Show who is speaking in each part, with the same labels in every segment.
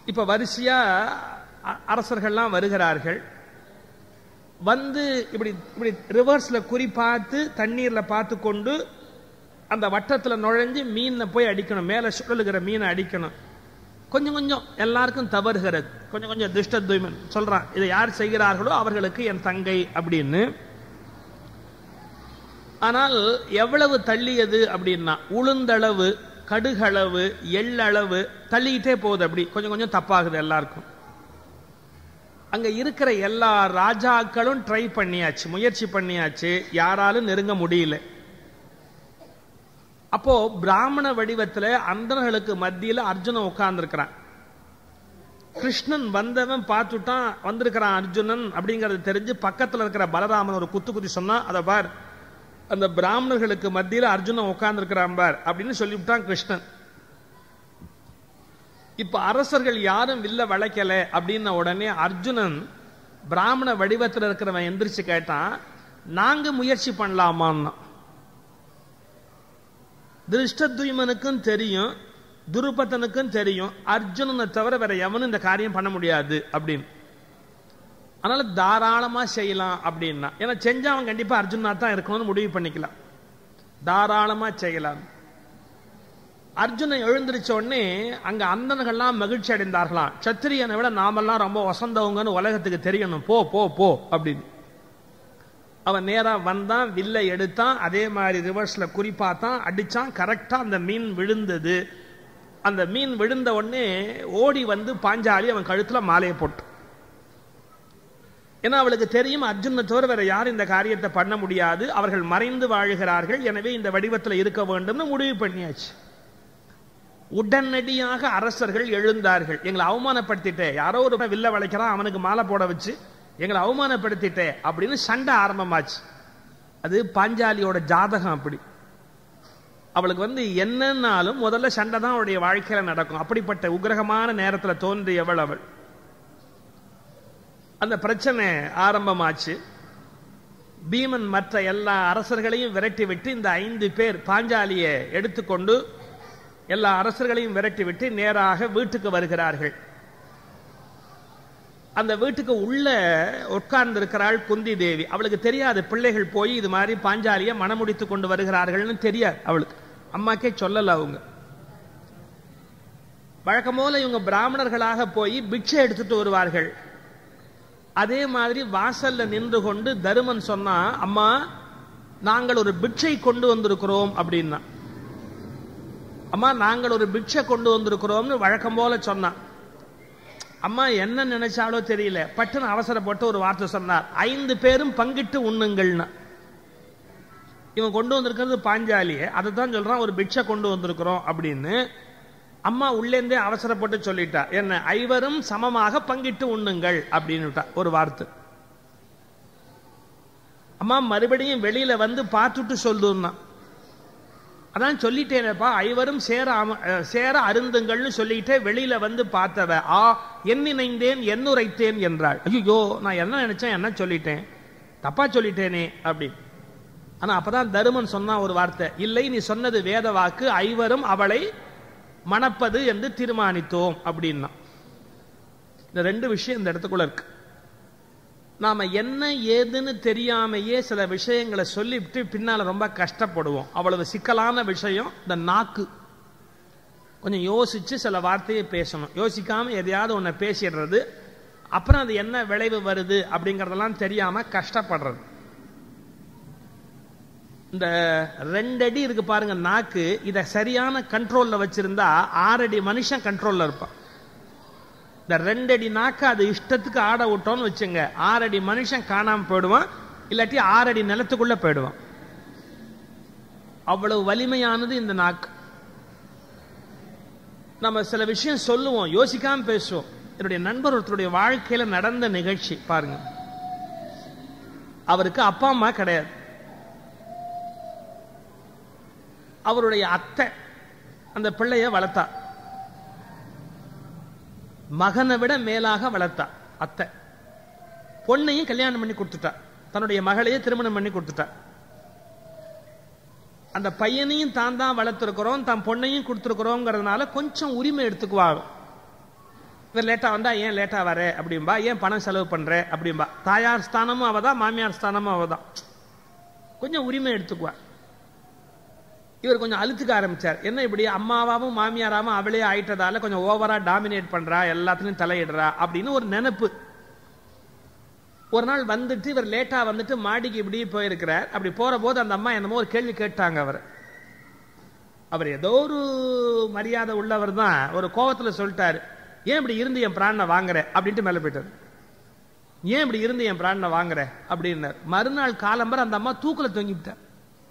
Speaker 1: இப்ப வரிசையா அ- அரசர்கள்லாம் வருகிறார்கள் வந்து இப்படி இப்படி ரிவர்ஸ்ல குறி பார்த்து தண்ணீர்ல பார்த்து கொண்டு அந்த வட்டத்துல நுழைஞ்சு மீனை போய் அடிக்கணும் மேல சுழலுகிற மீனை அடிக்கணும் கொஞ்சம் கொஞ்சம் எல்லாருக்கும் தவறுகிறது கொஞ்சம் கொஞ்சம் துஷ்டத்வீமன் சொல்றான் இதை யார் செய்கிறார்களோ அவர்களுக்கு என் தங்கை அப்படின்னு ஆனால் எவ்வளவு தள்ளியது அப்படின்னா உளுந்தளவு கடுகளவு எள்ளளவு தள்ளிக்கிட்டே போகுது அப்படி கொஞ்சம் கொஞ்சம் தப்பாகுது எல்லாருக்கும் அங்க இருக்கிற எல்லா ராஜாக்களும் ட்ரை பண்ணியாச்சு முயற்சி பண்ணியாச்சு யாராலும் நெருங்க முடியல அப்போ பிராமண வடிவத்துல அந்தணர்களுக்கு மத்தியில அர்ஜுனன் உட்கார்ந்துருக்கிறான் கிருஷ்ணன் வந்தவன் பார்த்துட்டான் வந்திருக்கிறான் அர்ஜுனன் அப்படிங்கறது தெரிஞ்சு பக்கத்துல இருக்கிற பலராமன் ஒரு குத்து குத்தி சொன்னா அதை பார் அந்த பிராமணர்களுக்கு மத்தியில அர்ஜுனன் உட்கார்ந்துருக்கிறான் பார் அப்படின்னு சொல்லிவிட்டான் கிருஷ்ணன் இப்ப அரசர்கள் யாரும் வில்ல வளைக்கல அப்படின்ன உடனே அர்ஜுனன் பிராமண வடிவத்தில் இருக்கிறவன் எந்திரிச்சு கேட்டான் நாங்க முயற்சி பண்ணலாமான்னா திருஷ்டத்யுமனுக்கும் தெரியும் துருபதனுக்கும் தெரியும் அர்ஜுனனை தவிர வேற எவனும் இந்த காரியம் பண்ண முடியாது அப்படின்னு அதனால தாராளமா செய்யலாம் அப்படின்னா ஏன்னா செஞ்சா அவன் கண்டிப்பா அர்ஜுனா தான் இருக்கணும்னு முடிவு பண்ணிக்கலாம் தாராளமா செய்யலாம் அர்ஜுனன் எழுந்திருச்ச உடனே அங்க அந்தனர்கள்லாம் மகிழ்ச்சி அடைந்தார்களாம் சத்திரியனை விட நாமெல்லாம் ரொம்ப வசந்தவங்கன்னு உலகத்துக்கு தெரியணும் போ போ போ அப்படின்னு அவன் நேரா வந்தான் வில்லை எடுத்தான் அதே மாதிரி ரிவர்ஸ்ல குறிப்பாத்தான் அடிச்சான் கரெக்டா அந்த மீன் விழுந்தது அந்த மீன் விழுந்த உடனே ஓடி வந்து பாஞ்சாலி அவன் கழுத்துல மாலையை போட்டு ஏன்னா அவளுக்கு தெரியும் அர்ஜுனை தவிர வேற யாரும் இந்த காரியத்தை பண்ண முடியாது அவர்கள் மறைந்து வாழுகிறார்கள் எனவே இந்த வடிவத்தில் இருக்க வேண்டும்னு முடிவு பண்ணியாச்சு உடனடியாக அரசர்கள் எழுந்தார்கள் எங்களை அவமானப்படுத்திட்டே யாரோ ஒரு வில்ல வளைக்கிறான் அவனுக்கு மாலை போட வச்சு எங்களை அவமானப்படுத்திட்டே அப்படின்னு சண்டை ஆரம்பமாச்சு அது பாஞ்சாலியோட ஜாதகம் அப்படி அவளுக்கு வந்து என்னன்னாலும் முதல்ல சண்டை தான் அவளுடைய வாழ்க்கையில நடக்கும் அப்படிப்பட்ட உக்கிரகமான நேரத்துல தோன்றியவள் அவள் அந்த பிரச்சனை ஆரம்பமாச்சு பீமன் மற்ற எல்லா அரசர்களையும் விரட்டி விட்டு இந்த ஐந்து பேர் பாஞ்சாலியை எடுத்துக்கொண்டு எல்லா அரசர்களையும் விரட்டி விட்டு நேராக வீட்டுக்கு வருகிறார்கள் அந்த வீட்டுக்கு உள்ள உட்கார்ந்து இருக்கிறாள் குந்தி தேவி அவளுக்கு தெரியாது பிள்ளைகள் போய் இது மாதிரி பாஞ்சாலிய மனமுடித்து கொண்டு வருகிறார்கள்னு தெரியாது அவளுக்கு அம்மாக்கே சொல்லல அவங்க வழக்கம் போல இவங்க பிராமணர்களாக போய் பிட்சை எடுத்துட்டு வருவார்கள் அதே மாதிரி வாசல்ல நின்று கொண்டு தருமன் சொன்னா அம்மா நாங்கள் ஒரு பிட்சை கொண்டு வந்திருக்கிறோம் அப்படின்னா அம்மா நாங்கள் ஒரு பிட்சை கொண்டு வந்திருக்கிறோம்னு வழக்கம் போல சொன்னான் அம்மா என்ன நினைச்சாலோ தெரியல பட்டுன்னு அவசரப்பட்டு ஒரு வார்த்தை சொன்னார் ஐந்து பேரும் பங்கிட்டு உண்ணுங்கள்னா இவன் கொண்டு வந்திருக்கிறது பாஞ்சாலியே அதை தான் சொல்றான் ஒரு பிட்சை கொண்டு வந்திருக்கிறோம் அப்படின்னு அம்மா உள்ளேந்தே அவசரப்பட்டு சொல்லிட்டா என்ன ஐவரும் சமமாக பங்கிட்டு உண்ணுங்கள் அப்படின்னு ஒரு வார்த்தை அம்மா மறுபடியும் வெளியில வந்து பார்த்துட்டு சொல்லுன்னா அதான் சொல்லிட்டேனேப்பா ஐவரும் சேர அம- அஹ் சேர அருந்துங்கள்னு சொல்லிட்டே வெளியில வந்து பார்த்தவ ஆ என் நினைந்தேன் என்னுரைத்தேன் என்றாள் ஐயோ நான் என்ன நினைச்சேன் என்ன சொல்லிட்டேன் தப்பா சொல்லிட்டேனே அப்படி ஆனா அப்பதான் தருமன் சொன்னா ஒரு வார்த்தை இல்லை நீ சொன்னது வேத வாக்கு ஐவரும் அவளை மணப்பது என்று தீர்மானித்தோம் அப்படின்னா இந்த ரெண்டு விஷயம் இந்த இடத்துக்குள்ள இருக்கு நாம என்ன ஏதுன்னு தெரியாமையே சில விஷயங்களை சொல்லிவிட்டு பின்னால ரொம்ப கஷ்டப்படுவோம் அவ்வளவு சிக்கலான விஷயம் இந்த நாக்கு கொஞ்சம் யோசிச்சு சில வார்த்தையை பேசணும் யோசிக்காம எதையாவது ஒன்றை பேசிடுறது அப்புறம் அது என்ன விளைவு வருது அப்படிங்கறதெல்லாம் தெரியாம கஷ்டப்படுறது இந்த ரெண்டடி இருக்கு பாருங்க நாக்கு இத சரியான கண்ட்ரோல்ல வச்சிருந்தா ஆறடி மனுஷன் கண்ட்ரோல்ல இருப்பான் இந்த ரெண்டடி நாக்கு அது இஷ்டத்துக்கு ஆட விட்டோம்னு வச்சுங்க ஆறடி மனுஷன் காணாம போயிடுவான் இல்லாட்டி ஆறடி நிலத்துக்குள்ள போயிடுவான் அவ்வளவு வலிமையானது இந்த நாக்கு நம்ம சில விஷயம் சொல்லுவோம் யோசிக்காம பேசுவோம் என்னுடைய நண்பர் ஒருத்தருடைய வாழ்க்கையில நடந்த நிகழ்ச்சி பாருங்க அவருக்கு அப்பா அம்மா கிடையாது அவருடைய அத்தை அந்த பிள்ளைய வளர்த்தா மகனை விட மேலாக வளர்த்தா அத்தை பொண்ணையும் கல்யாணம் பண்ணி கொடுத்துட்டா தன்னுடைய மகளையே திருமணம் பண்ணி கொடுத்துட்டா அந்த பையனையும் தான் தான் வளர்த்துருக்கிறோம் தான் பொண்ணையும் கொடுத்துருக்கிறோங்கிறதுனால கொஞ்சம் உரிமை எடுத்துக்குவா இவர் லேட்டா வந்தா ஏன் லேட்டா வர அப்படிம்பா ஏன் பணம் செலவு பண்ற அப்படிம்பா தாயார் ஸ்தானமும் அவதான் மாமியார் ஸ்தானமும் அவதான் கொஞ்சம் உரிமை எடுத்துக்குவா இவர் கொஞ்சம் அழுத்துக்க ஆரம்பிச்சார் என்ன இப்படி அம்மாவாவும் மாமியாராவும் அவளே ஆயிட்டதால கொஞ்சம் ஓவரா டாமினேட் பண்றா எல்லாத்துலயும் தலையிடுறா அப்படின்னு ஒரு நினைப்பு ஒரு நாள் வந்துட்டு இவர் லேட்டா வந்துட்டு மாடிக்கு இப்படி போயிருக்கிறார் அப்படி போற போது அந்த அம்மா என்னமோ ஒரு கேள்வி கேட்டாங்க அவர் அவர் ஏதோ ஒரு மரியாதை உள்ளவர் தான் ஒரு கோவத்துல சொல்லிட்டாரு ஏன் இப்படி இருந்து என் பிராணனை வாங்குற அப்படின்ட்டு மேல போயிட்டாரு ஏன் இப்படி இருந்து என் பிராணனை வாங்குற அப்படின்னார் மறுநாள் காலம்பர் அந்த அம்மா தூக்குல தொங்கிவிட்டார்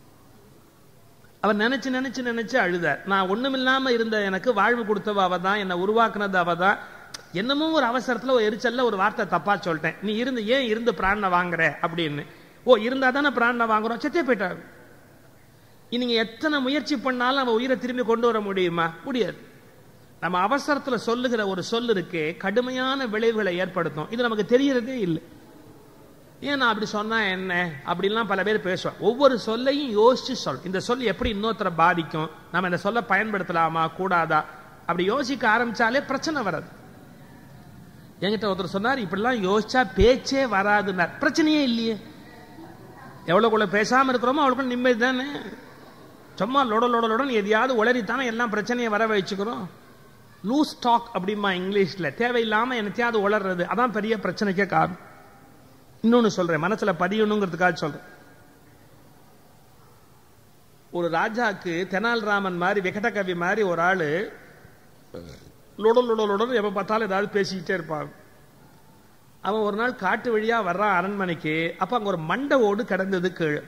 Speaker 1: அவர் நினைச்சு நினைச்சு நினைச்சு அழுதார் நான் ஒண்ணுமில்லாம இருந்த எனக்கு வாழ்வு கொடுத்தவ அவ தான் என்னை உருவாக்குனது அவ தான் என்னமோ ஒரு அவசரத்துல ஒரு எரிச்சல்ல ஒரு வார்த்தை தப்பா சொல்லிட்டேன் நீ இருந்து ஏன் இருந்து பிராணனை வாங்குற அப்படின்னு ஓ இருந்தா தானே பிராணனை வாங்குறோம் செத்தே போயிட்டாரு நீங்க எத்தனை முயற்சி பண்ணாலும் அவன் உயிரை திரும்பி கொண்டு வர முடியுமா முடியாது நம்ம அவசரத்துல சொல்லுகிற ஒரு சொல் இருக்கே கடுமையான விளைவுகளை ஏற்படுத்தும் இது நமக்கு தெரியறதே இல்லை ஏன் நான் அப்படி சொன்னா என்ன அப்படின்லாம் பல பேர் பேசுவான் ஒவ்வொரு சொல்லையும் யோசிச்சு சொல் இந்த சொல் எப்படி இன்னொருத்தரை பாதிக்கும் நம்ம இந்த சொல்ல பயன்படுத்தலாமா கூடாதா அப்படி யோசிக்க ஆரம்பிச்சாலே பிரச்சனை வராது என்கிட்ட ஒருத்தர் சொன்னார் இப்படிலாம் யோசிச்சா பேச்சே வராதுன்னார் பிரச்சனையே இல்லையே எவ்வளவுக்குள்ள பேசாம இருக்கிறோமோ அவளுக்குள்ள நிம்மதி தானே சும்மா லொட லொட லொடன்னு எதையாவது உளறித்தானே எல்லாம் பிரச்சனையை வர வச்சுக்கிறோம் லூஸ் டாக் அப்படிமா இங்கிலீஷ்ல தேவையில்லாம என்னத்தையாவது உளறது அதான் பெரிய பிரச்சனைக்கே காரணம் இன்னொன்னு சொல்றேன் மனசுல பதியணுங்கிறதுக்காக சொல்றேன் ஒரு ராஜாக்கு தெனாலிராமன் மாதிரி விகட கவி மாதிரி ஒரு ஆளு லொடல் லொடல் லொடல் எப்ப பார்த்தாலும் ஏதாவது பேசிக்கிட்டே இருப்பான் அவன் ஒரு நாள் காட்டு வழியா வர்றான் அரண்மனைக்கு அப்ப அங்க ஒரு மண்டை ஓடு கிடந்தது கீழே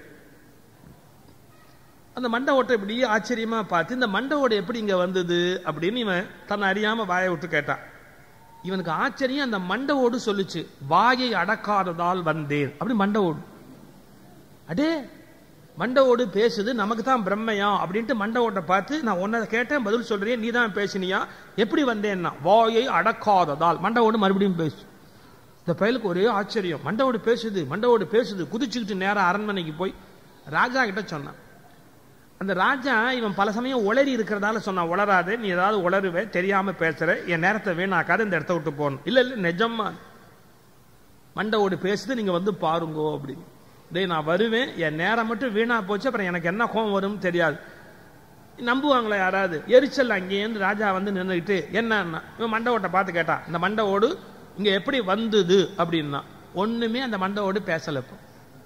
Speaker 1: அந்த மண்டை ஓட்டை இப்படி ஆச்சரியமா பார்த்து இந்த மண்டை ஓடு எப்படி இங்க வந்தது அப்படின்னு இவன் தன்னை அறியாம வாயை விட்டு கேட்டான் இவனுக்கு ஆச்சரியம் அந்த மண்டை ஓடு சொல்லுச்சு வாயை அடக்காததால் வந்தேன் அப்படி மண்டை ஓடு அடே மண்டை ஓடு பேசுது நமக்கு தான் பிரம்மையா அப்படின்ட்டு மண்டை ஓட்டை பார்த்து நான் உன்னை கேட்டேன் பதில் சொல்றேன் நீ தான் பேசினியா எப்படி வந்தேன்னா வாயை அடக்காததால் மண்டை ஓடு மறுபடியும் பேசு இந்த பயலுக்கு ஒரே ஆச்சரியம் மண்டை ஓடு பேசுது மண்டை ஓடு பேசுது குதிச்சுக்கிட்டு நேரம் அரண்மனைக்கு போய் ராஜா கிட்ட சொன்னான் அந்த ராஜா இவன் பல சமயம் உளறி இருக்கிறதால சொன்னான் உளராதே நீ ஏதாவது உளருவே தெரியாம பேசுற என் நேரத்தை வீணாக்காத இந்த இடத்த விட்டு போகணும் இல்ல இல்ல நிஜமா மண்டை ஓடு பேசுது நீங்க வந்து பாருங்கோ அப்படின்னு டேய் நான் வருவேன் என் நேரம் மட்டும் வீணா போச்சு அப்புறம் எனக்கு என்ன கோவம் வரும்னு தெரியாது நம்புவாங்களா யாராவது எரிச்சல் அங்கேருந்து ராஜா வந்து நின்றுக்கிட்டு என்னன்னா இவன் மண்டை ஓட்டை பார்த்து கேட்டான் இந்த மண்டை ஓடு இங்க எப்படி வந்தது அப்படின்னா ஒண்ணுமே அந்த மண்டை ஓடு பேசல இப்போ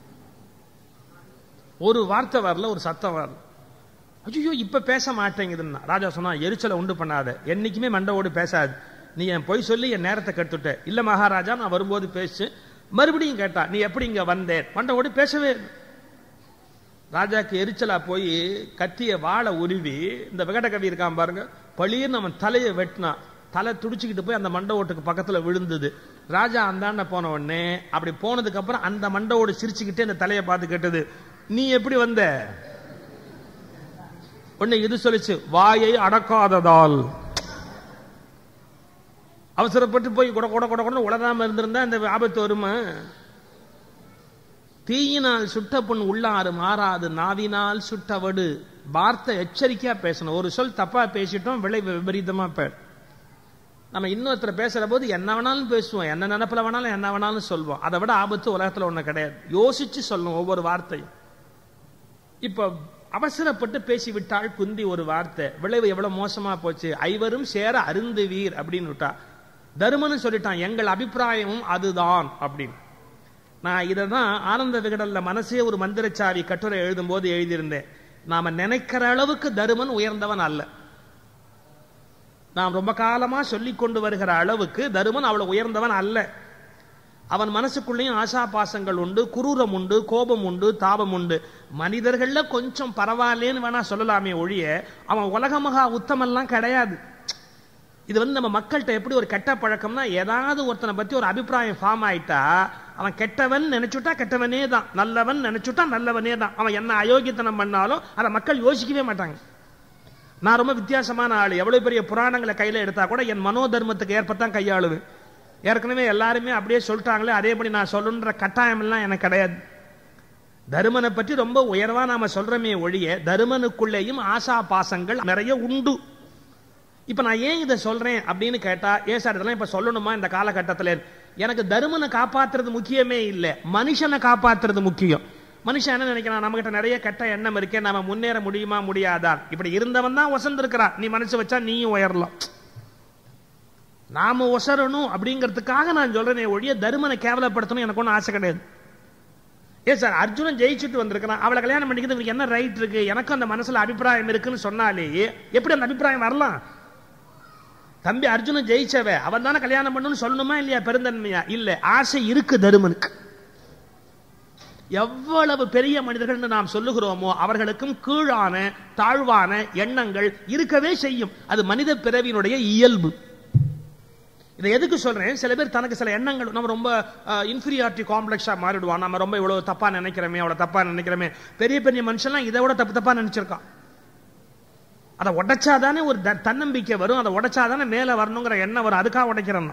Speaker 1: ஒரு வார்த்தை வரல ஒரு சத்தம் வரல ஐயோ இப்ப பேச மாட்டேங்குதுன்னா ராஜா சொன்னா எரிச்சலை உண்டு பண்ணாத என்னைக்குமே மண்டை ஓடு பேசாது நீ என் பொய் சொல்லி என் நேரத்தை கெடுத்துட்ட இல்ல மகாராஜா நான் வரும்போது பேசு மறுபடியும் கேட்டா நீ எப்படி இங்க வந்தேன் மண்டை ஓடு பேசவே இல்லை. ராஜாக்கு எரிச்சலா போய் கத்திய வாழை உருவி இந்த விகட கவி இருக்கான் பாருங்க பளிர்னு அவன் தலையை வெட்டினான் தலை துடிச்சுக்கிட்டு போய் அந்த மண்டை ஓட்டுக்கு பக்கத்துல விழுந்தது ராஜா அந்தாண்ட போன உடனே அப்படி போனதுக்கு அப்புறம் அந்த மண்டை ஓடு சிரிச்சுக்கிட்டே அந்த தலையை பார்த்து கேட்டது நீ எப்படி வந்த உடனே இது சொல்லிச்சு வாயை அடக்காததால் அவசரப்பட்டு போய் கொட கொட கொட கொட உளராம இருந்திருந்தா இந்த ஆபத்து வருமா தீயினால் சுட்ட புண் உள்ளாறு மாறாது நாவினால் சுட்டவடு வார்த்தை எச்சரிக்கையா பேசணும் ஒரு சொல் தப்பா பேசிட்டோம் விளைவு விபரீதமா பேர் நம்ம இன்னொருத்தர் பேசுற போது என்ன வேணாலும் பேசுவோம் என்ன நினப்புல வேணாலும் என்ன வேணாலும் சொல்வோம் அதை விட ஆபத்து உலகத்துல ஒண்ணு கிடையாது யோசிச்சு சொல்லணும் ஒவ்வொரு வார்த்தையும் இப்ப அவசரப்பட்டு பேசிவிட்டால் குந்தி ஒரு வார்த்தை விளைவு எவ்வளவு மோசமா போச்சு ஐவரும் சேர அருந்துவீர் அப்படின்னு விட்டா தருமனும் சொல்லிட்டான் எங்கள் அபிப்பிராயமும் அதுதான் அப்படின்னு நான் இதை தான் ஆனந்த விகடல்ல மனசே ஒரு மந்திரச்சாவி கட்டுரை எழுதும் போது எழுதியிருந்தேன் நாம நினைக்கிற அளவுக்கு தருமன் உயர்ந்தவன் அல்ல நாம் ரொம்ப காலமா சொல்லிக் கொண்டு வருகிற அளவுக்கு தருமன் அவ்வளவு உயர்ந்தவன் அல்ல அவன் மனசுக்குள்ளேயும் ஆசா பாசங்கள் உண்டு குரூரம் உண்டு கோபம் உண்டு தாபம் உண்டு மனிதர்கள்ல கொஞ்சம் பரவாயில்லேன்னு வேணா சொல்லலாமே ஒழிய அவன் உலகமகா உத்தமெல்லாம் கிடையாது இது வந்து நம்ம மக்கள்கிட்ட எப்படி ஒரு கெட்ட பழக்கம்னா ஏதாவது ஒருத்தனை பத்தி ஒரு அபிப்பிராயம் ஃபார்ம் ஆயிட்டா அவன் கெட்டவன் நினைச்சுட்டா கெட்டவனே தான் நல்லவன் நினைச்சுட்டா நல்லவனே தான் அவன் என்ன அயோக்கியத்தனம் பண்ணாலும் அதை மக்கள் யோசிக்கவே மாட்டாங்க நான் ரொம்ப வித்தியாசமான ஆள் எவ்வளவு பெரிய புராணங்களை கையில எடுத்தா கூட என் மனோதர்மத்துக்கு ஏற்பத்தான் கையாளுவேன் ஏற்கனவே எல்லாருமே அப்படியே சொல்லிட்டாங்களே அதேபடி நான் சொல்லணுன்ற கட்டாயம் எல்லாம் எனக்கு கிடையாது தருமனை பற்றி ரொம்ப உயர்வா நாம சொல்றோமே ஒழிய தருமனுக்குள்ளேயும் ஆசா பாசங்கள் நிறைய உண்டு இப்ப நான் ஏன் இதை சொல்றேன் அப்படின்னு கேட்டா ஏன் சார் இதெல்லாம் இப்ப சொல்லணுமா இந்த காலகட்டத்தில் எனக்கு தருமனை காப்பாத்துறது முக்கியமே இல்லை மனுஷனை காப்பாத்துறது முக்கியம் மனுஷன் என்ன நினைக்கிறான் நம்ம கிட்ட நிறைய கெட்ட எண்ணம் இருக்கே நாம முன்னேற முடியுமா முடியாதா இப்படி இருந்தவன் தான் வசந்திருக்கிறான் நீ மனசு வச்சா நீயும் உயரலாம் நாம ஒசரணும் அப்படிங்கிறதுக்காக நான் சொல்றேன் ஒழிய தருமனை கேவலப்படுத்தணும் எனக்கு ஒன்றும் ஆசை கிடையாது ஏன் சார் அர்ஜுனன் ஜெயிச்சுட்டு வந்திருக்கிறான் அவளை கல்யாணம் பண்ணிக்கிறது இவனுக்கு என்ன ரைட் இருக்கு எனக்கும் அந்த மனசுல அபிப்பிராயம் இருக்குன்னு சொன்னாலேயே எப்படி அந்த அபிப்பிராயம் வரலாம் தம்பி அர்ஜுனன் ஜெயிச்சவ அவன் தானே கல்யாணம் பண்ணணும்னு சொல்லணுமா இல்லையா பெருந்தன்மையா இல்ல ஆசை இருக்கு தருமனுக்கு எவ்வளவு பெரிய மனிதர்கள் நாம் சொல்லுகிறோமோ அவர்களுக்கும் கீழான தாழ்வான எண்ணங்கள் இருக்கவே செய்யும் அது மனித பிறவியினுடைய இயல்பு இதை எதுக்கு சொல்றேன் சில பேர் தனக்கு சில எண்ணங்கள் நம்ம ரொம்ப இன்ஃபீரியாரிட்டி காம்ப்ளெக்ஸா மாறிடுவான் நம்ம ரொம்ப இவ்வளவு தப்பா நினைக்கிறோமே அவ்வளவு தப்பா நினைக்கிறோமே பெரிய பெரிய மனுஷன்லாம் இதை விட தப்பு தப்பா நினைச்சிருக்கான் அதை உடைச்சாதானே ஒரு தன்னம்பிக்கை வரும் அதை உடைச்சாதானே மேல வரணுங்கிற எண்ணம் வரும் அதுக்காக உடைக்கிறோம்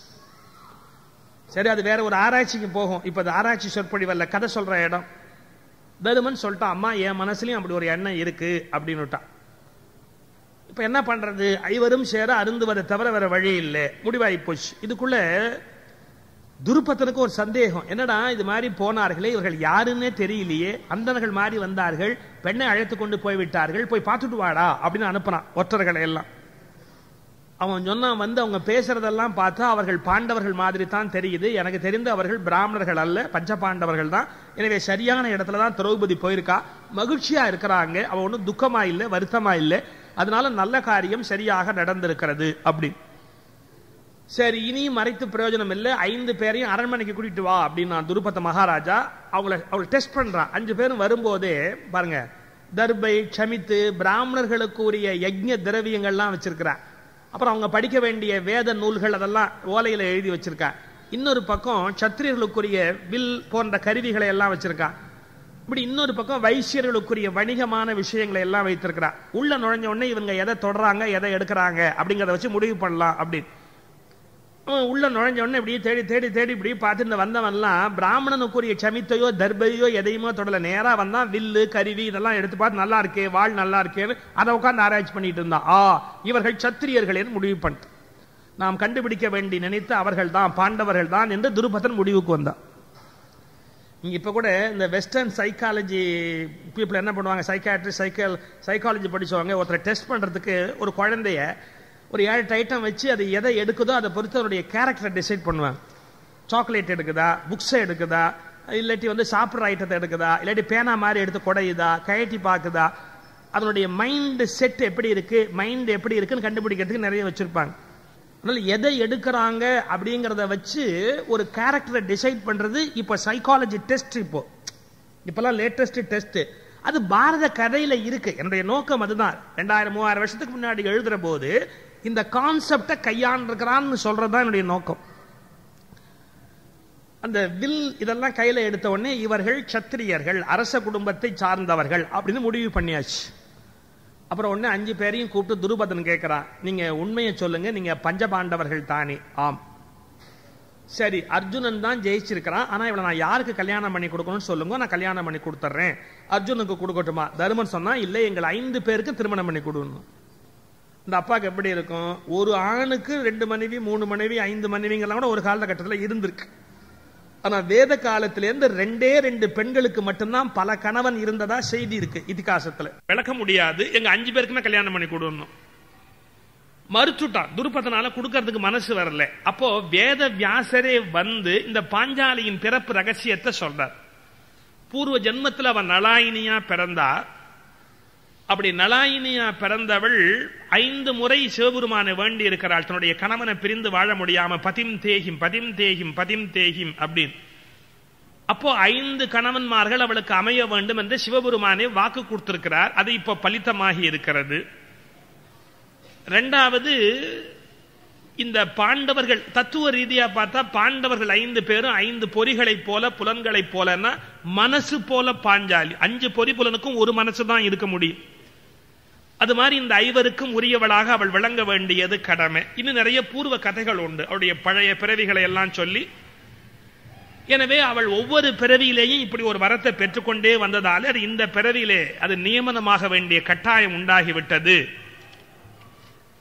Speaker 1: சரி அது வேற ஒரு ஆராய்ச்சிக்கு போகும் இப்ப அது ஆராய்ச்சி சொற்பொழிவல்ல கதை சொல்ற இடம் தருமன் சொல்லிட்டான் அம்மா என் மனசுலயும் அப்படி ஒரு எண்ணம் இருக்கு அப்படின்னுட்டான் இப்ப என்ன பண்றது ஐவரும் சேர அருந்துவதை தவிர வேற வழி இல்லை முடிவாகி போச்சு இதுக்குள்ள துருப்பத்தனுக்கு ஒரு சந்தேகம் என்னடா இது மாதிரி போனார்களே இவர்கள் யாருன்னே தெரியலையே அந்தனர்கள் மாதிரி வந்தார்கள் பெண்ணை அழைத்து கொண்டு போய்விட்டார்கள் போய் பார்த்துட்டு வாடா அப்படின்னு அனுப்புனான் ஒற்றர்களை எல்லாம் அவன் சொன்னான் வந்து அவங்க பேசுறதெல்லாம் பார்த்தா அவர்கள் பாண்டவர்கள் மாதிரி தான் தெரியுது எனக்கு தெரிந்து அவர்கள் பிராமணர்கள் அல்ல பஞ்ச பாண்டவர்கள் தான் எனவே சரியான இடத்துல தான் திரௌபதி போயிருக்கா மகிழ்ச்சியா இருக்கிறாங்க அவன் ஒன்றும் துக்கமா இல்லை வருத்தமா இல்லை அதனால நல்ல காரியம் சரியாக நடந்திருக்கிறது அப்படி சரி இனியும் மறைத்து பிரயோஜனம் இல்லை ஐந்து பேரையும் அரண்மனைக்கு கூட்டிட்டு வா அப்படின்னு நான் துருபத்த மகாராஜா அவங்கள அவளை டெஸ்ட் பண்றான் அஞ்சு பேரும் வரும்போதே பாருங்க தர்பை க்ஷமித்து பிராமணர்களுக்கு உரிய யஜ்ய திரவியங்கள்லாம் வச்சிருக்கிறான் அப்புறம் அவங்க படிக்க வேண்டிய வேத நூல்கள் அதெல்லாம் ஓலையில எழுதி வச்சிருக்கா இன்னொரு பக்கம் சத்திரியர்களுக்குரிய வில் போன்ற கருவிகளை எல்லாம் வச்சிருக்கான் இப்படி இன்னொரு பக்கம் வைசியர்களுக்குரிய வணிகமான விஷயங்களை எல்லாம் வைத்திருக்கிறா உள்ள நுழைஞ்ச உடனே இவங்க எதை தொடறாங்க எதை எடுக்கிறாங்க அப்படிங்கறத வச்சு முடிவு பண்ணலாம் அப்படின்னு உள்ள நுழைஞ்ச உடனே இப்படி தேடி தேடி தேடி இப்படி பார்த்துட்டு வந்தவன்லாம் பிராமணனுக்குரிய சமித்தையோ தர்பையோ எதையுமோ தொடல நேரா வந்தான் வில்லு கருவி இதெல்லாம் எடுத்து பார்த்து நல்லா இருக்கே வாழ் நல்லா இருக்கேன்னு அதை உட்காந்து ஆராய்ச்சி பண்ணிட்டு இருந்தான் ஆ இவர்கள் சத்திரியர்கள் முடிவு பண்ணிட்டு நாம் கண்டுபிடிக்க வேண்டி நினைத்து அவர்கள் தான் பாண்டவர்கள் தான் என்று துருபதன் முடிவுக்கு வந்தான் இங்க இப்ப கூட இந்த வெஸ்டர்ன் சைக்காலஜி பீப்புள் என்ன பண்ணுவாங்க சைக்காட்ரி சைக்கல் சைக்காலஜி படிச்சவங்க ஒருத்தரை டெஸ்ட் பண்றதுக்கு ஒரு குழந்தைய ஒரு ஏழு ஐட்டம் வச்சு அது எதை எடுக்குதோ அதை பொறுத்து அவருடைய கேரக்டரை டிசைட் பண்ணுவாங்க சாக்லேட் எடுக்குதா புக்ஸை எடுக்குதா இல்லாட்டி வந்து சாப்பிட்ற ஐட்டத்தை எடுக்குதா இல்லாட்டி பேனா மாதிரி எடுத்து குடையுதா கயட்டி பார்க்குதா அதனுடைய மைண்ட் செட் எப்படி இருக்கு மைண்ட் எப்படி இருக்குன்னு கண்டுபிடிக்கிறதுக்கு நிறைய வச்சிருப்பாங்க அதனால எதை எடுக்கிறாங்க அப்படிங்கிறத வச்சு ஒரு கேரக்டரை டிசைட் பண்றது இப்போ சைக்காலஜி டெஸ்ட் இப்போ இப்பெல்லாம் லேட்டஸ்ட் டெஸ்ட் அது பாரத கதையில இருக்கு என்னுடைய நோக்கம் அதுதான் ரெண்டாயிரம் மூவாயிரம் வருஷத்துக்கு முன்னாடி எழுதுற போது இந்த கான்செப்டை கையாண்டிருக்கிறான்னு சொல்றதுதான் என்னுடைய நோக்கம் அந்த வில் இதெல்லாம் கையில எடுத்த உடனே இவர்கள் சத்திரியர்கள் அரச குடும்பத்தை சார்ந்தவர்கள் அப்படின்னு முடிவு பண்ணியாச்சு அப்புறம் ஒன்னு அஞ்சு பேரையும் கூப்பிட்டு துருபதன் கேட்கிறான் நீங்க உண்மையை சொல்லுங்க நீங்க பஞ்சபாண்டவர்கள் தானே ஆம் சரி அர்ஜுனன் தான் ஜெயிச்சிருக்கிறான் ஆனா இவனை நான் யாருக்கு கல்யாணம் பண்ணி கொடுக்கணும்னு சொல்லுங்க நான் கல்யாணம் பண்ணி கொடுத்துட்றேன் அர்ஜுனுக்கு கொடுக்கட்டுமா தருமன் சொன்னா இல்ல எங்கள் ஐந்து பேருக்கு திருமணம் பண்ணி கொடுக்கணும் இந்த அப்பாவுக்கு எப்படி இருக்கும் ஒரு ஆணுக்கு ரெண்டு மனைவி மூணு மனைவி ஐந்து மனைவிங்கெல்லாம் கூட ஒரு காலகட்டத்தில் இருந்திருக்கு ஆனா வேத காலத்திலேருந்து ரெண்டே ரெண்டு பெண்களுக்கு மட்டும்தான் பல கணவன் இருந்ததா செய்தி இருக்கு இதிகாசத்துல விளக்க முடியாது எங்க அஞ்சு பேருக்குமே கல்யாணம் பண்ணி கொடுக்கணும் மறுச்சுட்டான் துருப்பதனால கொடுக்கறதுக்கு மனசு வரல அப்போ வேத வியாசரே வந்து இந்த பாஞ்சாலியின் பிறப்பு ரகசியத்தை சொல்றார் பூர்வ ஜென்மத்தில் அவன் நலாயினியா பிறந்தார் அப்படி நலாயினியா பிறந்தவள் ஐந்து முறை சிவபெருமானை வேண்டி இருக்கிறாள் தன்னுடைய கணவனை பிரிந்து வாழ முடியாம பதிம் தேகிம் பதிம் தேகிம் பதிம் தேகிம் அப்படின்னு அப்போ ஐந்து கணவன்மார்கள் அவளுக்கு அமைய வேண்டும் என்று சிவபெருமானே வாக்கு கொடுத்திருக்கிறார் அது இப்போ பலித்தமாகி இருக்கிறது ரெண்டாவது இந்த பாண்டவர்கள் தத்துவ ரீதியா பார்த்தா பாண்டவர்கள் ஐந்து பேரும் ஐந்து பொறிகளைப் போல புலன்களைப் போலன்னா மனசு போல பாஞ்சாலி அஞ்சு பொறி புலனுக்கும் ஒரு மனசு தான் இருக்க முடியும் அது மாதிரி இந்த ஐவருக்கும் உரியவளாக அவள் விளங்க வேண்டியது கடமை இன்னும் நிறைய பூர்வ கதைகள் உண்டு அவளுடைய பழைய பிறவிகளை எல்லாம் சொல்லி எனவே அவள் ஒவ்வொரு பிறவியிலேயும் இப்படி ஒரு வரத்தை பெற்றுக்கொண்டே வந்ததாலே அது இந்த பிறவியிலே அது நியமனமாக வேண்டிய கட்டாயம் உண்டாகிவிட்டது அது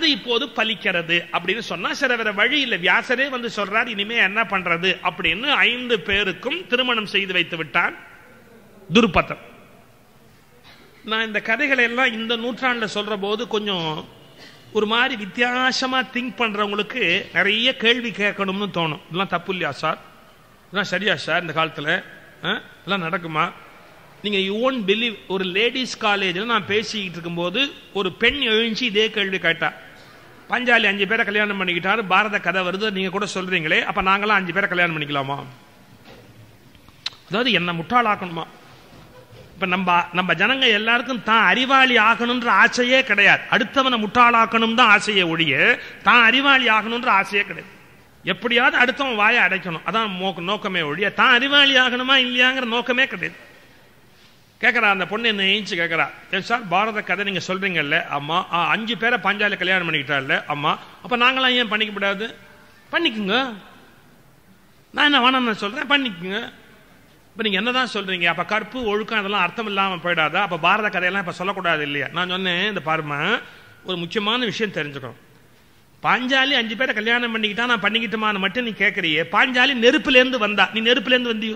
Speaker 1: அது இப்போது பலிக்கிறது அப்படின்னு சொன்னா சரி வேற வழி இல்லை வியாசரே வந்து சொல்றார் இனிமே என்ன பண்றது அப்படின்னு ஐந்து பேருக்கும் திருமணம் செய்து வைத்து விட்டான் துருபதன் நான் இந்த கதைகளை எல்லாம் இந்த நூற்றாண்டுல சொல்ற போது கொஞ்சம் ஒரு மாதிரி வித்தியாசமா திங்க் பண்றவங்களுக்கு நிறைய கேள்வி கேட்கணும்னு தோணும் இதெல்லாம் தப்பு இல்லையா சார் இதெல்லாம் சரியா சார் இந்த காலத்துல ஆ? இதெல்லாம் நடக்குமா நீங்க யூ ஓன் பிலீவ் ஒரு லேடிஸ் காலேஜில் நான் பேசிக்கிட்டு இருக்கும்போது ஒரு பெண் எழுஞ்சி இதே கேள்வி கேட்டா பஞ்சாலி அஞ்சு பேரை கல்யாணம் பண்ணிக்கிட்டாரு பாரத கதை வருது நீங்க கூட சொல்றீங்களே அப்ப நாங்களாம் அஞ்சு பேரை கல்யாணம் பண்ணிக்கலாமா அதாவது என்ன முட்டாளாக்கணுமா இப்ப நம்ம நம்ம ஜனங்க எல்லாருக்கும் தான் அறிவாளி ஆகணும்ன்ற ஆசையே கிடையாது அடுத்தவனை முட்டாளாக்கணும் தான் ஆசையே ஒழிய தான் அறிவாளி ஆகணும்ன்ற ஆசையே கிடையாது எப்படியாவது அடுத்தவன் வாயை அடைக்கணும் அதான் மோக்க- நோக்கமே ஒழிய தான் அறிவாளி ஆகணுமா இல்லையாங்கிற நோக்கமே கிடையாது கேட்கறா அந்த பொண்ணு என்ன ஏஞ்சி கேட்கறா "ஏன் சார் பாரத கதை நீங்க சொல்றீங்கல்ல அம்மா ஆ, அஞ்சு பேரை பஞ்சாலி கல்யாணம் பண்ணிக்கிட்டார்ல அம்மா அப்ப நாங்களாம் ஏன் பண்ணிக்க கூடாது பண்ணிக்குங்க நான் என்ன வேணாம் நான் சொல்றேன் பண்ணிக்குங்க இப்ப நீங்க என்னதான் சொல்றீங்க அப்ப கற்பு ஒழுக்கம் அதெல்லாம் அர்த்தம் இல்லாம போயிடாதா அப்ப பாரத கதையெல்லாம் இப்ப சொல்லக்கூடாது இல்லையா நான் சொன்னேன் இந்த பாருமா ஒரு முக்கியமான விஷயம் தெரிஞ்சுக்கணும் பாஞ்சாலி அஞ்சு பேரை கல்யாணம் பண்ணிக்கிட்டா நான் பண்ணிக்கிட்டுமான்னு மட்டும் நீ கேட்கறியே பாஞ்சாலி நெருப்புல இருந்து வந்தா நீ நெருப்புல இருந்து வந்தியோ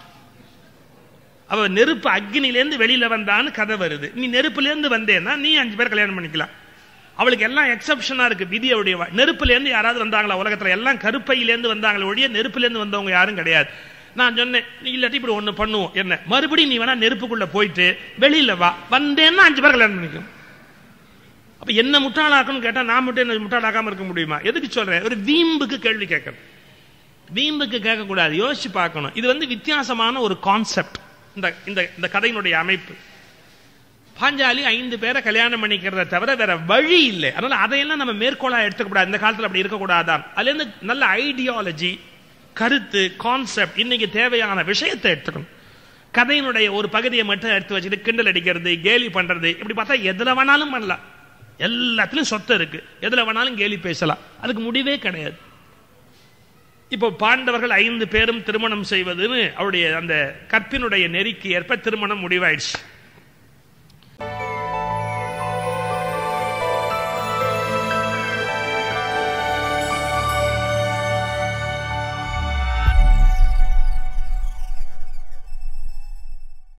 Speaker 1: அவ நெருப்பு அக்னில இருந்து வெளியில வந்தான்னு கதை வருது நீ நெருப்புல இருந்து வந்தேன்னா நீ அஞ்சு பேர் கல்யாணம் பண்ணிக்கலாம் அவளுக்கு எல்லாம் எக்ஸப்ஷனா இருக்கு விதியோடைய வ- நெருப்புல இருந்து யாராவது வந்தாங்களா உலகத்துல எல்லாம் கருப்பையில இருந்து வந்தாங்களே ஒழிய நெருப்புல இருந்து வந்தவங்க யாரும் கிடையாது நான் சொன்னேன் நீ இல்லாட்டி இப்படி ஒண்ணு பண்ணுவோம் என்ன மறுபடியும் நீ வேணா நெருப்புக்குள்ள போயிட்டு வெளியில வா வந்தேன்னா அஞ்சு பேர் கல்யாணம் பண்ணிக்கும் அப்ப என்ன முட்டாளாக்கணும் கேட்டா நான் மட்டும் என்ன முட்டாளாக்காம இருக்க முடியுமா எதுக்கு சொல்றேன் ஒரு வீம்புக்கு கேள்வி கேட்கணும் வீம்புக்கு கேட்கக்கூடாது யோசிச்சு பார்க்கணும் இது வந்து வித்தியாசமான ஒரு கான்செப்ட் இந்த இந்த இந்த கதையினுடைய அமைப்பு பாஞ்சாலி ஐந்து பேரை கல்யாணம் பண்ணிக்கிறத தவிர வேற வழி இல்லை அதனால அதையெல்லாம் நம்ம மேற்கோளா எடுத்துக்கூடாது இந்த காலத்துல அப்படி இருக்கக்கூடாதான் அதுல இருந்து நல்ல ஐடியாலஜி கருத்து கான்செப்ட் இன்னைக்கு தேவையான விஷயத்தை எடுத்துக்கணும் கதையினுடைய ஒரு பகுதியை மட்டும் எடுத்து வச்சுட்டு கிண்டல் அடிக்கிறது கேலி பண்றது இப்படி பார்த்தா எதுல வேணாலும் பண்ணலாம் எல்லாத்துலயும் சொத்து இருக்கு எதுல வேணாலும் கேலி பேசலாம் அதுக்கு முடிவே கிடையாது இப்போ பாண்டவர்கள் ஐந்து பேரும் திருமணம் செய்வதுன்னு அவருடைய அந்த கற்பினுடைய நெறிக்கு ஏற்ப திருமணம் முடிவாயிடுச்சு